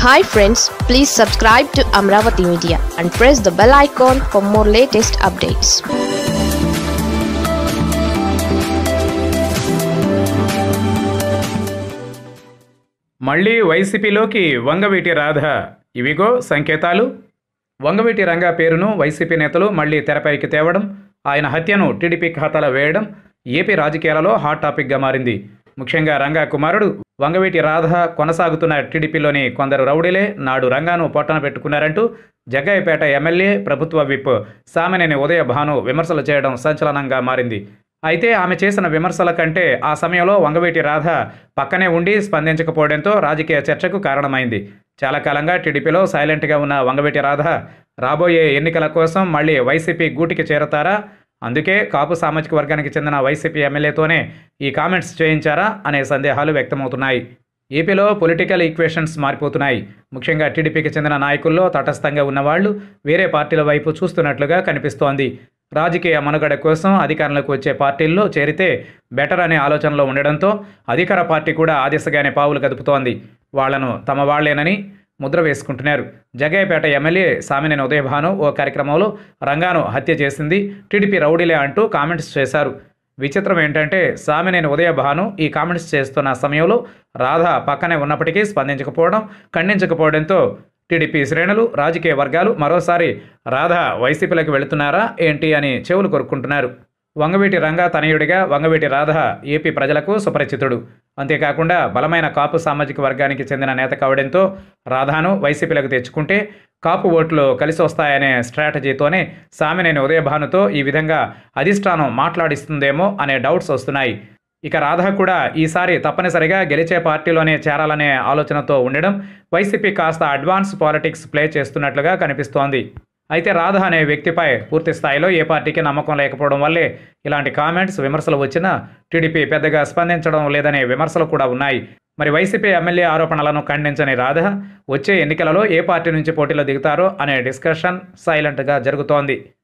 hi friends please subscribe to Amaravati media and press the bell icon for more latest updates మళ్ళీ వైసీపీలోకి వంగవీటి రాధ ఇవిగో సంకేతాలు వంగవీటి రంగా పేరును వైసీపీ నేతలు మళ్ళీ తెరపైకి తేవడం ఆయన హత్యను టీడీపీ ఖాతాలో వేయడం ఏపీ రాజకీయాలలో హాట్ టాపిక్గా మారింది ముఖ్యంగా రంగా కుమారుడు వంగవీటి రాధ కొనసాగుతున్న టీడీపీలోని కొందరు రౌడీలే నాడు రంగాను పొట్టన పెట్టుకున్నారంటూ జగ్గాయపేట ఎమ్మెల్యే ప్రభుత్వ విప్ సామినేని ఉదయ భాను విమర్శలు చేయడం సంచలనంగా మారింది అయితే ఆమె చేసిన విమర్శల కంటే ఆ సమయంలో వంగవీటి రాధ పక్కనే ఉండి స్పందించకపోవడంతో రాజకీయ చర్చకు కారణమైంది చాలా కాలంగా టీడీపీలో సైలెంట్గా ఉన్న వంగవీటి రాధ రాబోయే ఎన్నికల కోసం మళ్ళీ వైసీపీ గూటికి చేరతారా అందుకే కాపు సామాజిక వర్గానికి చెందిన వైసీపీ ఎమ్మెల్యేతోనే ఈ కామెంట్స్ చేయించారా అనే సందేహాలు వ్యక్తమవుతున్నాయి ఏపీలో పొలిటికల్ ఈక్వేషన్స్ మారిపోతున్నాయి ముఖ్యంగా టీడీపీకి చెందిన నాయకుల్లో తటస్థంగా ఉన్నవాళ్లు వేరే పార్టీల వైపు చూస్తున్నట్లుగా కనిపిస్తోంది రాజకీయ మనుగడ కోసం అధికారంలోకి వచ్చే పార్టీల్లో చేరితే బెటర్ అనే ఆలోచనలో ఉండడంతో అధికార పార్టీ కూడా ఆ దిశగానే పావులు కదుపుతోంది వాళ్లను తమ వాళ్లేనని ముద్ర వేసుకుంటున్నారు జగయ్యపేట ఎమ్మెల్యే సామినేని ఉదయభాను ఓ కార్యక్రమంలో రంగాను హత్య చేసింది టీడీపీ రౌడీలే అంటూ కామెంట్స్ చేశారు విచిత్రం ఏంటంటే సామినేని ఉదయభాను ఈ కామెంట్స్ చేస్తున్న సమయంలో రాధ పక్కనే ఉన్నప్పటికీ స్పందించకపోవడం ఖండించకపోవడంతో టీడీపీ శ్రేణులు రాజకీయ వర్గాలు మరోసారి రాధ వైసీపీలోకి వెళుతున్నారా ఏంటి అని చెవులు కొరుక్కుంటున్నారు వంగవీటి రంగా తనయుడిగా వంగవీటి రాధ ఏపీ ప్రజలకు సుపరిచితుడు అంతేకాకుండా బలమైన కాపు సామాజిక వర్గానికి చెందిన నేత కావడంతో రాధాను వైసీపీలకు తెచ్చుకుంటే కాపు ఓట్లు కలిసి వస్తాయనే స్ట్రాటజీతోనే సామినేని ఉదయభానుతో ఈ విధంగా అధిష్టానం మాట్లాడిస్తుందేమో అనే డౌట్స్ వస్తున్నాయి ఇక రాధ కూడా ఈసారి తప్పనిసరిగా గెలిచే పార్టీలోనే చేరాలనే ఆలోచనతో ఉండడం వైసీపీ కాస్త అడ్వాన్స్ పాలిటిక్స్ ప్లే చేస్తున్నట్లుగా కనిపిస్తోంది అయితే రాధ అనే వ్యక్తిపై పూర్తి స్థాయిలో ఏ పార్టీకి నమ్మకం లేకపోవడం వల్లే ఇలాంటి కామెంట్స్ విమర్శలు వచ్చినా టీడీపీ పెద్దగా స్పందించడం లేదనే విమర్శలు కూడా ఉన్నాయి మరి వైసీపీ ఎమ్మెల్యే ఆరోపణలను ఖండించని రాధ వచ్చే ఎన్నికలలో ఏ పార్టీ నుంచి పోటీలో దిగుతారో అనే డిస్కషన్ సైలెంట్గా జరుగుతోంది